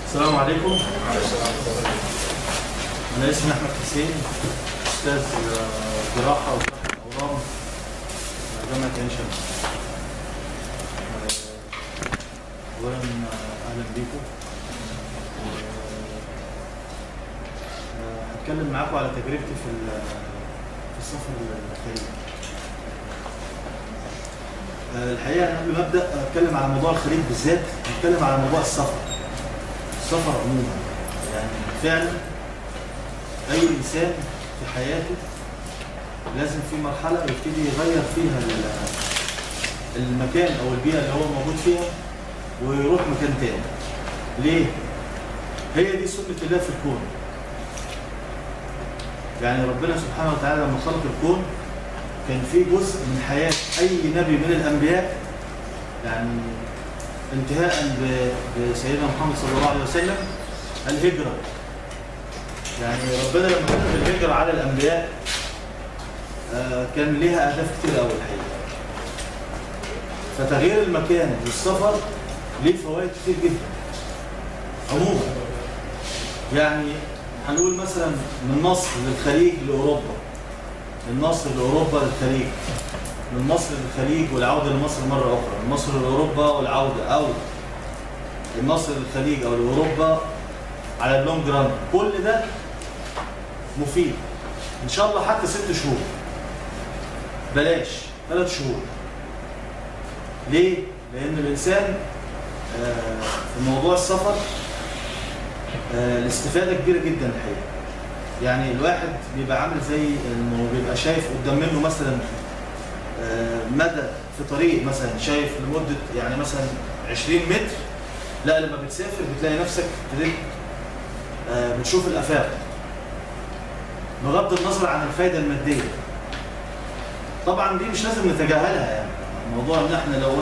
السلام عليكم أنا اسمي أحمد حسين أستاذ آه، جراحة وشرح الأورام آه، جامعة عين شمس آه، أولا آه، أهلا بيكم آه، هتكلم معاكم على تجربتي في ال- في السفر الخارجي آه، الحقيقة أنا قبل ما أبدأ أتكلم على موضوع الخليج بالذات هتكلم على موضوع السفر السفر عموما يعني فعلا اي انسان في حياته لازم في مرحله يبتدي يغير فيها ال- المكان او البيئه اللي هو موجود فيها ويروح مكان تاني ليه هي دي سنه الله في الكون يعني ربنا سبحانه وتعالى لما خلق الكون كان في جزء من حياه اي نبي من الانبياء يعني انتهاء ب- بسيدنا محمد صلى الله عليه وسلم الهجرة يعني ربنا لما كتب الهجرة على الأنبياء آه، كان ليها أهداف كتير أوي الحقيقة فتغيير المكان للسفر ليه فوائد كتير جدا عموما يعني هنقول مثلا من مصر للخليج لأوروبا من مصر لأوروبا للخليج من مصر للخليج والعودة لمصر مرة أخرى من مصر لأوروبا والعودة أو من مصر للخليج أو لأوروبا على اللونج ران كل ده مفيد إن شاء الله حتى ست شهور بلاش ثلاث شهور ليه؟ لأن الإنسان آه، في موضوع السفر آه، الاستفادة كبيرة جدا الحقيقة يعني الواحد بيبقى عامل زي انه بيبقى شايف قدام منه مثلا آه، مدى في طريق مثلا شايف لمده يعني مثلا 20 متر لا لما بتسافر بتلاقي نفسك ابتديت آه، بتشوف الافاق بغض النظر عن الفائده الماديه طبعا دي مش لازم نتجاهلها يعني موضوع ان احنا لو